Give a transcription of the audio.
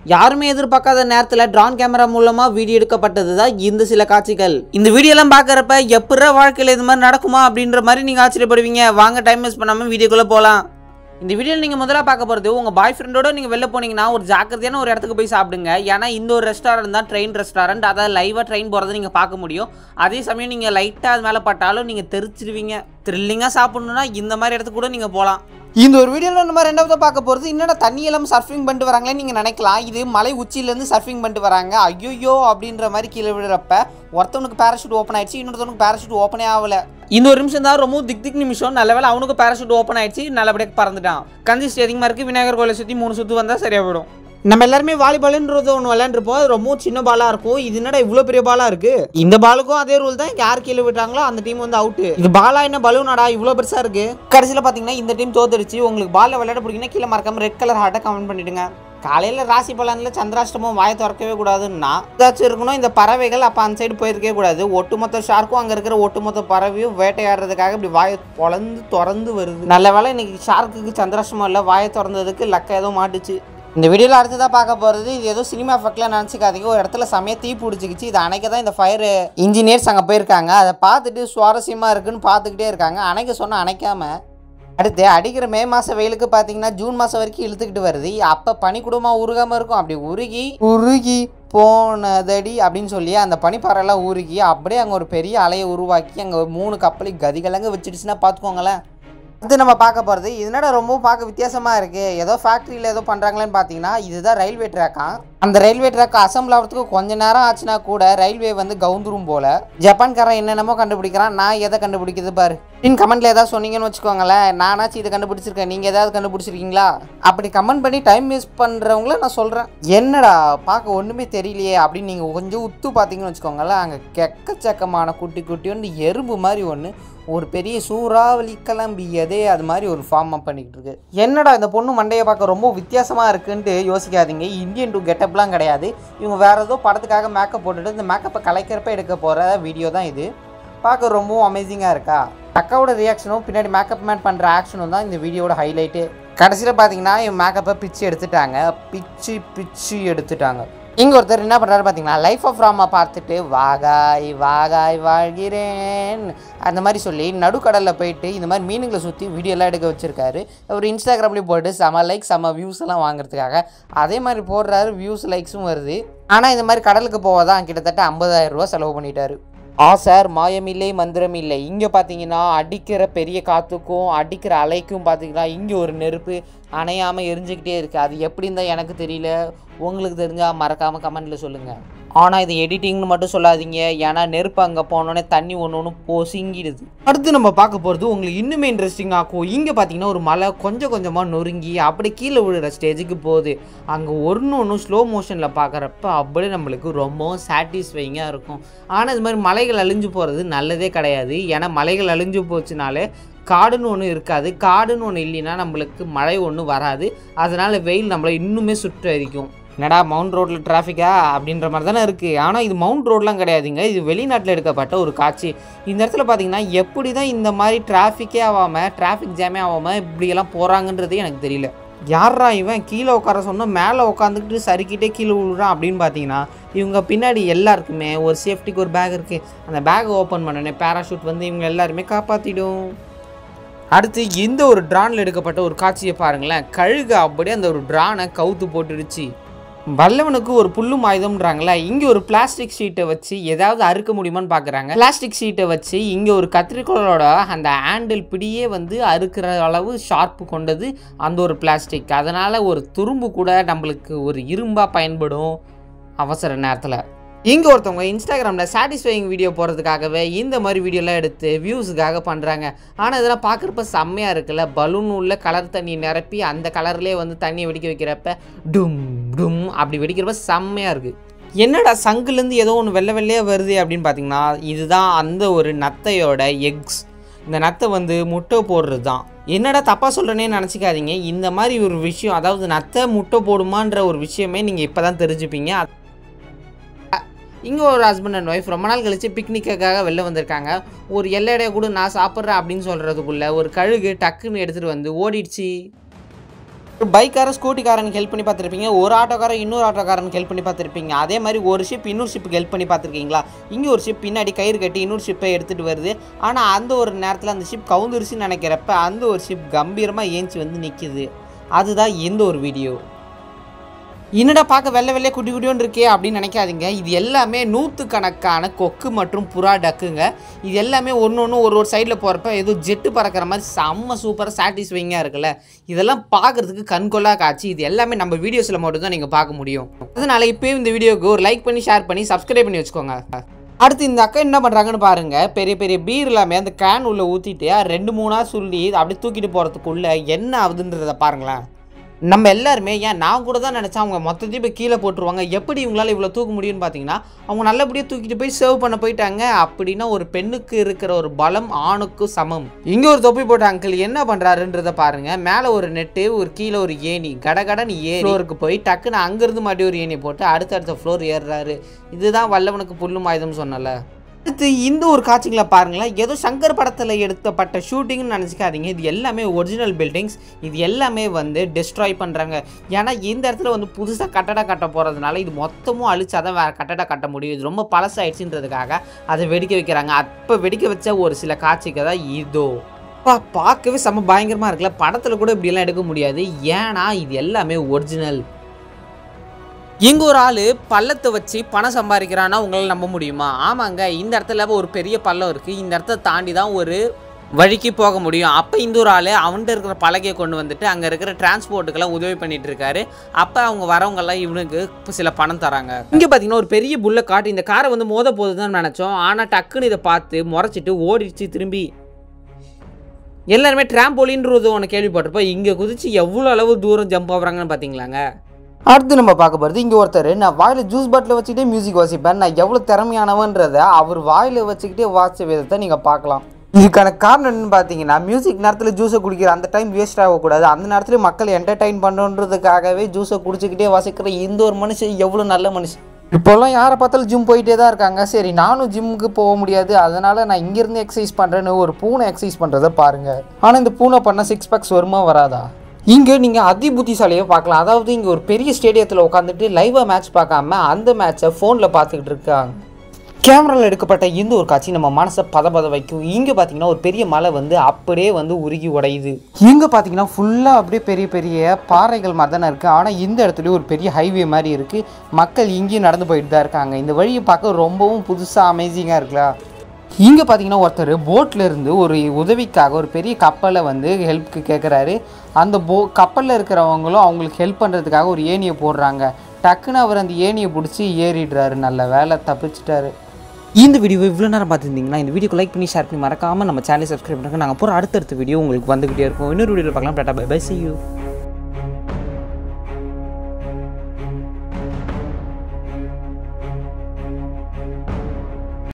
யாருமே எதிர்பார்க்காத நேரத்தில் ட்ரான் கேமரா மூலமாக வீடியோ எடுக்கப்பட்டது தான் இந்த சில காட்சிகள் இந்த வீடியோலாம் பார்க்குறப்ப எப்படா வாழ்க்கையில் இது மாதிரி நடக்குமா அப்படின்ற மாதிரி நீங்கள் ஆச்சரியப்படுவீங்க வாங்க டைம் வேஸ்ட் பண்ணாமல் வீடியோக்குள்ளே போகலாம் இந்த வீடியோவில் நீங்கள் முதல்ல பார்க்க போகிறது உங்கள் பாய் ஃப்ரெண்டோட நீங்கள் வெளில போனீங்கன்னா ஒரு ஜாக்கிரதையான ஒரு இடத்துக்கு போய் சாப்பிடுங்க ஏன்னா இந்த ஒரு ரெஸ்டாரண்ட் தான் ட்ரெயின் ரெஸ்டாரண்ட் அதாவது லைவாக ட்ரெயின் போகிறத நீங்கள் பார்க்க முடியும் அதே சமயம் நீங்கள் லைட்டாக அது மேலே பட்டாலும் நீங்கள் தெரிச்சிருவீங்க த்ரில்லிங்காக சாப்பிடணுன்னா இந்த மாதிரி இடத்துக்கு கூட நீங்கள் போகலாம் இந்த ஒரு வீடியோவில் நம்ம ரெண்டாவது பார்க்க போகிறது என்னடா தண்ணி எல்லாம் சர்ஃபிங் பண்ணிட்டு வராங்களே நீங்கள் நினைக்கலாம் இது மலை உச்சியிலேருந்து சர்ஃபிங் பண்ணிட்டு வராங்க ஐயோயோ அப்படின்ற மாதிரி கீழே விடுறப்ப ஒருத்தவனுக்கு பேராஷூட் ஓப்பன் ஆயிடுச்சு இன்னொருத்தவனுக்கு பேராஷூட் ஓப்பனே ஆகல இந்த ஒரு நிமிஷம் தான் ரொம்ப திக் திக் நிமிஷம் நல்ல வேளை அவனுக்கு பேராஷூட் ஓப்பன் ஆயிடுச்சு நல்லபடியாக பறந்துட்டான் கஞ்சிஸ்ட் அதிகமாக இருக்குது விநாயகர் கோயிலை சுற்றி மூணு சுற்று வந்தால் சரியாக போயிடும் நம்ம எல்லாருமே வாலிபால்ன்றது ஒன்று விளையாண்டுருப்போம் அது ரொம்ப சின்ன பாலாக இருக்கும் இது என்னடா இவ்வளோ பெரிய பாலாக இருக்கு இந்த பாலுக்கும் அதே ரூல் தான் யார் கீழே விட்டாங்களோ அந்த டீம் வந்து அவுட்டு இது பாலா என்ன பலூனாடா இவ்வளோ பெருசாக இருக்கு கடைசியில் பார்த்தீங்கன்னா இந்த டீம் தோத்துடுச்சு உங்களுக்கு பாலில் விளையாட பிடிக்குன்னா கீழே மறக்காம ரெட் கலர் ஹார்ட்டை கமெண்ட் பண்ணிடுங்க காலையில் ராசி பலனில் சந்திராஷ்டமம் வாயை திறக்கவே கூடாதுன்னா ஏதாச்சும் இருக்கணும் இந்த பறவைகள் அப்போ அந்த சைடு போயிருக்கவே கூடாது ஒட்டுமொத்த ஷார்க்கும் அங்கே இருக்கிற ஒட்டுமொத்த பறவையும் வேட்டையாடுறதுக்காக இப்படி வாயை பொழந்து திறந்து வருது நல்ல வேளை இன்னைக்கு ஷார்க்குக்கு சந்திராஷ்டமம் இல்லை வாயை திறந்ததுக்கு லக்க ஏதோ மாட்டுச்சு இந்த வீடியோவில் அடுத்ததாக பார்க்க போகிறது இது ஏதோ சினிமா எஃபெக்ட்லாம் நினச்சிக்காதீங்க ஒரு இடத்துல செமையா தீ பிடிச்சிக்கிச்சு இது அணைக்க தான் இந்த ஃபயர் இன்ஜினியர்ஸ் அங்கே போயிருக்காங்க அதை பார்த்துட்டு சுவாரஸ்யமாக இருக்குன்னு பார்த்துக்கிட்டே இருக்காங்க அணைக்க சொன்னால் அணைக்காம அடுத்து அடிக்கிற மே மாதம் வெயிலுக்கு பார்த்தீங்கன்னா ஜூன் மாதம் வரைக்கும் இழுத்துக்கிட்டு வருது அப்போ பனி குடும்பம் உருகாமல் இருக்கும் அப்படி உருகி உருகி போனதடி அப்படின்னு சொல்லி அந்த பனிப்பாறையெல்லாம் உருகி அப்படியே அங்கே ஒரு பெரிய அலையை உருவாக்கி அங்கே மூணு கப்பலி கதிகலங்க வச்சிடுச்சுன்னா பார்த்துக்கோங்களேன் அடுத்து நம்ம பார்க்க போகிறது இதனோட ரொம்ப பார்க்க வித்தியாசமாக இருக்குது ஏதோ ஃபேக்ட்ரியில் ஏதோ பண்ணுறாங்களேன்னு பார்த்தீங்கன்னா இதுதான் ரயில்வே ட்ராக்கா அந்த ரயில்வே ட்ராக் அசம்பிள் ஆகிறதுக்கு கொஞ்ச நேரம் ஆச்சுன்னா கூட ரயில்வே வந்து கவுந்துரும் போல ஜப்பான்காரன் என்னென்னமோ கண்டுபிடிக்கிறான் நான் எதை கண்டுபிடிக்கிறது பாரு பின் கமெண்ட்ல ஏதாவது சொன்னீங்கன்னு வச்சுக்கோங்களேன் நானாச்சும் இதை கண்டுபிடிச்சிருக்கேன் நீங்கள் ஏதாவது கண்டுபிடிச்சிருக்கீங்களா அப்படி கமெண்ட் பண்ணி டைம் வேஸ்ட் பண்ணுறவங்கள நான் சொல்கிறேன் என்னடா பார்க்க ஒன்றுமே தெரியலையே அப்படின்னு நீங்கள் கொஞ்சம் உத்து பார்த்தீங்கன்னு வச்சுக்கோங்களேன் அங்கே கெக்கச்சக்கமான குட்டி குட்டி ஒன்று எறும்பு மாதிரி ஒன்று ஒரு பெரிய சூறாவளி கிளம்பியதே அது மாதிரி ஒரு ஃபார்ம் அப் பண்ணிக்கிட்டு இருக்கு என்னடா இந்த பொண்ணு மண்டையை பார்க்க ரொம்ப வித்தியாசமாக இருக்குன்ட்டு யோசிக்காதீங்க இந்தியன் டூ கெட்டப்லாம் கிடையாது இவங்க வேற ஏதோ படத்துக்காக மேக்கப் போட்டுட்டு இந்த மேக்கப்பை கலைக்கிறப்ப எடுக்க போகிற வீடியோ தான் இது பார்க்க ரொம்பவும் அமேசிங்காக இருக்கா அக்காவோட ரியாக்ஷனும் பின்னாடி மேக்கப் மேன் பண்ணுற ஆக்ஷனும் தான் இந்த வீடியோட ஹைலைட்டு கடைசியில் பார்த்தீங்கன்னா இவன் மேக்கப்பை பிச்சு எடுத்துட்டாங்க பிச்சு பிச்சு எடுத்துட்டாங்க இங்கே ஒருத்தர் என்ன பண்ணுறாரு பார்த்தீங்கன்னா லைஃப் ஆஃப் ராமா பார்த்துட்டு வாகாய் வாகாய் வாழ்கிறேன் அந்த மாதிரி சொல்லி நடுக்கடலில் போயிட்டு இந்த மாதிரி மீனுங்களை சுற்றி வீடியோலாம் எடுக்க வச்சுருக்காரு அவர் இன்ஸ்டாகிராம்லேயும் போட்டு செம லைக் செம வியூஸ் எல்லாம் வாங்குறதுக்காக அதே மாதிரி போடுறாரு வியூஸ் லைக்ஸும் வருது ஆனால் இந்த மாதிரி கடலுக்கு போவதான் கிட்டத்தட்ட 50000 ரூபா செலவு பண்ணிட்டாரு ஆ சார் மாயமில்லை மந்திரம் இல்லை இங்கே பார்த்தீங்கன்னா அடிக்கிற பெரிய காற்றுக்கும் அடிக்கிற அலைக்கும் பார்த்தீங்கன்னா இங்கே ஒரு நெருப்பு அணையாமல் எரிஞ்சுக்கிட்டே இருக்குது அது எப்படின்னு தான் எனக்கு தெரியல உங்களுக்கு தெரிஞ்சால் மறக்காமல் கமெண்ட்டில் சொல்லுங்கள் ஆனால் இது எடிட்டிங்னு மட்டும் சொல்லாதீங்க ஏன்னா நெருப்பு அங்கே போனோடனே தண்ணி ஒன்று ஒன்று பொசிங்கிடுது அடுத்து நம்ம பார்க்க போகிறது உங்களுக்கு இன்னுமே இன்ட்ரெஸ்டிங் ஆக்கும் இங்கே பார்த்தீங்கன்னா ஒரு மலை கொஞ்சம் கொஞ்சமாக நொறுங்கி அப்படி கீழே விழுற ஸ்டேஜுக்கு போகுது அங்கே ஒன்று ஒன்று ஸ்லோ மோஷனில் பார்க்குறப்ப அப்படியே நம்மளுக்கு ரொம்பவும் சாட்டிஸ்ஃபைங்காக இருக்கும் ஆனால் இது மாதிரி மலைகள் அழிஞ்சு போகிறது நல்லதே கிடையாது ஏன்னா மலைகள் அழிஞ்சு போச்சுனாலே காடுன்னு ஒன்று இருக்காது காடுன்னு ஒன்று இல்லைன்னா நம்மளுக்கு மழை ஒன்றும் வராது அதனால் வெயில் நம்மளை இன்னுமே சுற்றரிக்கும் என்னடா மவுண்ட் ரோட்டில் டிராஃபிக்கா அப்படின்ற மாதிரி தானே இருக்குது ஆனால் இது மவுண்ட் ரோட்லாம் கிடையாதுங்க இது வெளிநாட்டில் எடுக்கப்பட்ட ஒரு காட்சி இந்த இடத்துல பார்த்தீங்கன்னா எப்படி தான் இந்த மாதிரி டிராஃபிக்கே ஆகாமல் டிராஃபிக் ஜாமே ஆகாமல் இப்படியெல்லாம் போகிறாங்கன்றது எனக்கு தெரியல யாரா இவன் கீழே உட்கார சொன்னால் மேலே உட்காந்துக்கிட்டு சறுக்கிட்டே கீழே விழுறான் அப்படின்னு பார்த்தீங்கன்னா இவங்க பின்னாடி எல்லாருக்குமே ஒரு சேஃப்டிக்கு ஒரு பேக் இருக்குது அந்த பேக்கை ஓப்பன் பண்ணனே பேராஷூட் வந்து இவங்க எல்லாருமே காப்பாற்றிடும் அடுத்து இந்த ஒரு ட்ரானில் எடுக்கப்பட்ட ஒரு காட்சியை பாருங்களேன் கழுகு அப்படியே அந்த ஒரு ட்ரானை கவுத்து போட்டுடுச்சு வல்லவனுக்கு ஒரு புல்லும் ஆயுதம்ன்றாங்களே இங்கே ஒரு பிளாஸ்டிக் ஷீட்டை வச்சு ஏதாவது அறுக்க முடியுமான்னு பார்க்குறாங்க பிளாஸ்டிக் ஷீட்டை வச்சு இங்கே ஒரு கத்திரிக்கோளோட அந்த ஹேண்டில் பிடியே வந்து அறுக்கிற அளவு ஷார்ப்பு கொண்டது அந்த ஒரு பிளாஸ்டிக் அதனால் ஒரு துரும்பு கூட நம்மளுக்கு ஒரு இரும்பாக பயன்படும் அவசர நேரத்தில் இங்கே ஒருத்தவங்க இன்ஸ்டாகிராமில் சாட்டிஸ்ஃபைங் வீடியோ போடுறதுக்காகவே இந்த மாதிரி வீடியோலாம் எடுத்து வியூஸுக்காக பண்ணுறாங்க ஆனால் இதெல்லாம் பார்க்குறப்ப செம்மையாக இருக்குல்ல பலூன் உள்ள கலர் தண்ணி நிரப்பி அந்த கலர்லேயே வந்து தண்ணியை வெடிக்க வைக்கிறப்ப டும் டும் அப்படி வெடிக்கிறப்ப செம்மையாக இருக்குது என்னடா சங்குலேருந்து ஏதோ ஒன்று வெள்ளை வெள்ளையாக வருது அப்படின்னு பார்த்தீங்கன்னா இதுதான் அந்த ஒரு நத்தையோட எக்ஸ் இந்த நத்தை வந்து முட்டை போடுறது தான் என்னடா தப்பாக சொல்கிறேனே நினச்சிக்காதீங்க இந்த மாதிரி ஒரு விஷயம் அதாவது நத்தை முட்டை போடுமான்ற ஒரு விஷயமே நீங்கள் இப்போ தான் தெரிஞ்சுப்பீங்க இங்கே ஒரு ஹஸ்பண்ட் அண்ட் ஒய்ஃப் ரொம்ப நாள் கழிச்சு பிக்னிக்குக்காக வெளில வந்திருக்காங்க ஒரு எல்லைடைய கூட நான் சாப்பிட்றேன் அப்படின்னு சொல்கிறதுக்குள்ள ஒரு கழுகு டக்குன்னு எடுத்துகிட்டு வந்து ஓடிடுச்சு ஒரு பைக்காரன் ஸ்கூட்டிக்காரனுக்கு ஹெல்ப் பண்ணி பார்த்துருப்பீங்க ஒரு ஆட்டோக்காரன் இன்னொரு ஆட்டோக்காரனுக்கு ஹெல்ப் பண்ணி பார்த்துருப்பீங்க அதே மாதிரி ஒரு ஷிப் இன்னொரு ஷிப்புக்கு ஹெல்ப் பண்ணி பார்த்துருக்கீங்களா இங்கே ஒரு ஷிப் பின்னாடி கயிறு கட்டி இன்னொரு ஷிப்பை எடுத்துகிட்டு வருது ஆனால் அந்த ஒரு நேரத்தில் அந்த ஷிப் கவுந்துருச்சுன்னு நினைக்கிறப்ப அந்த ஒரு ஷிப் கம்பீரமாக ஏஞ்சி வந்து நிற்கிது அதுதான் இந்த ஒரு வீடியோ என்னடா பார்க்க வெள்ளை வெள்ளை குட்டி குட்டியோன்னு இருக்கே அப்படின்னு நினைக்காதீங்க இது எல்லாமே நூற்றுக்கணக்கான கொக்கு மற்றும் புறா டக்குங்க இது எல்லாமே ஒன்று ஒன்று ஒரு ஒரு சைடில் போகிறப்ப ஏதோ ஜெட்டு பறக்கிற மாதிரி செம்ம சூப்பராக சாட்டிஸ்ஃபைங்காக இருக்குல்ல இதெல்லாம் பார்க்குறதுக்கு கண்கொள்ளா காட்சி இது எல்லாமே நம்ம வீடியோஸில் மட்டும் தான் நீங்கள் பார்க்க முடியும் அதனால இப்போயே இந்த வீடியோக்கு ஒரு லைக் பண்ணி ஷேர் பண்ணி சப்ஸ்கிரைப் பண்ணி வச்சுக்கோங்க அடுத்து இந்த அக்கா என்ன பண்ணுறாங்கன்னு பாருங்க பெரிய பெரிய பீர் எல்லாமே அந்த கேன் உள்ள ஊற்றிட்டு ரெண்டு மூணா சொல்லி அப்படியே தூக்கிட்டு போகிறதுக்குள்ள என்ன ஆகுதுன்றத பாருங்களேன் நம்ம எல்லாருமே ஏன் நான் கூட தான் நினச்சேன் அவங்க மொத்தத்தையும் போய் கீழே போட்டுருவாங்க எப்படி இவங்களால இவ்வளோ தூக்க முடியும்னு பார்த்தீங்கன்னா அவங்க நல்லபடியாக தூக்கிட்டு போய் சேவ் பண்ண போயிட்டாங்க அப்படின்னா ஒரு பெண்ணுக்கு இருக்கிற ஒரு பலம் ஆணுக்கு சமம் இங்கே ஒரு தொப்பி போட்ட அங்கிள் என்ன பண்ணுறாருன்றத பாருங்க மேலே ஒரு நெட்டு ஒரு கீழே ஒரு ஏணி கடகடன் ஏறி ஃப்ளோருக்கு போய் டக்குன்னு அங்கேருந்து மறுபடியும் ஒரு ஏணி போட்டு அடுத்தடுத்த ஃப்ளோர் ஏறுறாரு இதுதான் வல்லவனுக்கு புல்லும் ஆயுதம் சொன்னல அடுத்து இந்த ஒரு காட்சிகளை பாருங்களேன் ஏதோ சங்கர் படத்தில் எடுத்தப்பட்ட ஷூட்டிங்னு நினச்சிக்காதீங்க இது எல்லாமே ஒரிஜினல் பில்டிங்ஸ் இது எல்லாமே வந்து டெஸ்ட்ராய் பண்ணுறாங்க ஏன்னா இந்த இடத்துல வந்து புதுசாக கட்டடம் கட்ட போகிறதுனால இது மொத்தமும் அழிச்சாதான் வேறு கட்டடம் கட்ட முடியும் இது ரொம்ப பழசாயிடுச்சுன்றதுக்காக அதை வெடிக்க வைக்கிறாங்க அப்போ வெடிக்க வச்ச ஒரு சில காட்சிகள் தான் இதோ அப்பா பார்க்கவே செம்ம பயங்கரமாக இருக்குல்ல படத்தில் கூட இப்படியெல்லாம் எடுக்க முடியாது ஏன்னா இது எல்லாமே ஒரிஜினல் இங்கே ஒரு ஆள் பள்ளத்தை வச்சு பணம் சம்பாதிக்கிறான்னா உங்களால் நம்ப முடியுமா ஆமாங்க இந்த இடத்துல ஒரு பெரிய பள்ளம் இருக்குது இந்த இடத்த தாண்டி தான் ஒரு வழிக்கு போக முடியும் அப்போ இந்த ஒரு ஆள் அவன்கிட்ட இருக்கிற பலகையை கொண்டு வந்துட்டு அங்கே இருக்கிற டிரான்ஸ்போர்ட்டுக்கெல்லாம் உதவி பண்ணிட்டு இருக்காரு அப்போ அவங்க வரவங்கெல்லாம் இவனுக்கு இப்ப சில பணம் தராங்க இங்கே பார்த்தீங்கன்னா ஒரு பெரிய புல்லை காட்டு இந்த காரை வந்து மோத போகுதுன்னு நினச்சோம் ஆனால் டக்குன்னு இதை பார்த்து முறைச்சிட்டு ஓடிடுச்சு திரும்பி எல்லாருமே ட்ராம்போலின்றது ஒன்று கேள்விப்பட்டிருப்போம் இங்கே குதிச்சு எவ்வளோ அளவு தூரம் ஜம்ப் ஆகுறாங்கன்னு பார்த்தீங்களாங்க அடுத்து நம்ம பார்க்க போகிறது இங்கே ஒருத்தர் நான் வாயில் ஜூஸ் பாட்டில் வச்சுக்கிட்டே மியூசிக் வாசிப்பேன் நான் எவ்வளோ திறமையானவன்றதை அவர் வாயில் வச்சுக்கிட்டே வாசித்த விதத்தை நீங்கள் பார்க்கலாம் இதுக்கான காரணம் என்னன்னு பார்த்தீங்கன்னா மியூசிக் நேரத்தில் ஜூஸை குடிக்கிற அந்த டைம் வேஸ்ட் ஆகக்கூடாது அந்த நேரத்தில் மக்கள் என்டர்டைன் பண்ணுன்றதுக்காகவே ஜூஸை குடிச்சிக்கிட்டே வாசிக்கிற இந்த ஒரு மனுஷன் எவ்வளோ நல்ல மனுஷன் இப்போல்லாம் யாரை பார்த்தாலும் ஜிம் போயிட்டே தான் இருக்காங்க சரி நானும் ஜிம்முக்கு போக முடியாது அதனால் நான் இங்கேருந்து எக்ஸசைஸ் பண்ணுறேன்னு ஒரு பூனை எக்ஸசைஸ் பண்ணுறதை பாருங்கள் ஆனால் இந்த பூனை பண்ணால் சிக்ஸ் பேக்ஸ் வருமா வராதா இங்கே நீங்கள் அதி புத்திசாலியை பார்க்கலாம் அதாவது இங்கே ஒரு பெரிய ஸ்டேடியத்தில் உட்காந்துட்டு லைவாக மேட்ச் பார்க்காம அந்த மேட்ச்சை ஃபோனில் பார்த்துக்கிட்டு இருக்காங்க கேமராவில் எடுக்கப்பட்ட இந்த ஒரு காட்சி நம்ம மனசை பத பத வைக்கும் இங்கே பார்த்தீங்கன்னா ஒரு பெரிய மலை வந்து அப்படியே வந்து உருகி உடையுது இங்கே பார்த்தீங்கன்னா ஃபுல்லாக அப்படியே பெரிய பெரிய பாறைகள் மாதிரி தானே இருக்குது ஆனால் இந்த இடத்துலையும் ஒரு பெரிய ஹைவே மாதிரி இருக்குது மக்கள் இங்கேயும் நடந்து போயிட்டு தான் இருக்காங்க இந்த வழியை பார்க்க ரொம்பவும் புதுசாக அமேசிங்காக இருக்குல்ல இங்கே பார்த்தீங்கன்னா ஒருத்தர் போட்டில் இருந்து ஒரு உதவிக்காக ஒரு பெரிய கப்பலை வந்து ஹெல்ப்க்கு கேட்குறாரு அந்த போ கப்பலில் இருக்கிறவங்களும் அவங்களுக்கு ஹெல்ப் பண்ணுறதுக்காக ஒரு ஏணியை போடுறாங்க டக்குன்னு அவர் அந்த ஏணியை பிடிச்சி ஏறிடுறாரு நல்ல வேலை தப்பிச்சிட்டாரு இந்த வீடியோ இவ்வளோ நேரம் பார்த்துருந்தீங்கன்னா இந்த வீடியோக்கு லைக் பண்ணி ஷேர் பண்ணி மறக்காமல் நம்ம சேனலை சப்ஸ்கிரைப் பண்ணுங்க நாங்கள் போகிற அடுத்தடுத்த வீடியோ உங்களுக்கு வந்துக்கிட்டே இருக்கும் இன்னொரு வீடியோவில் பார்க்கலாம் tata bye bye see you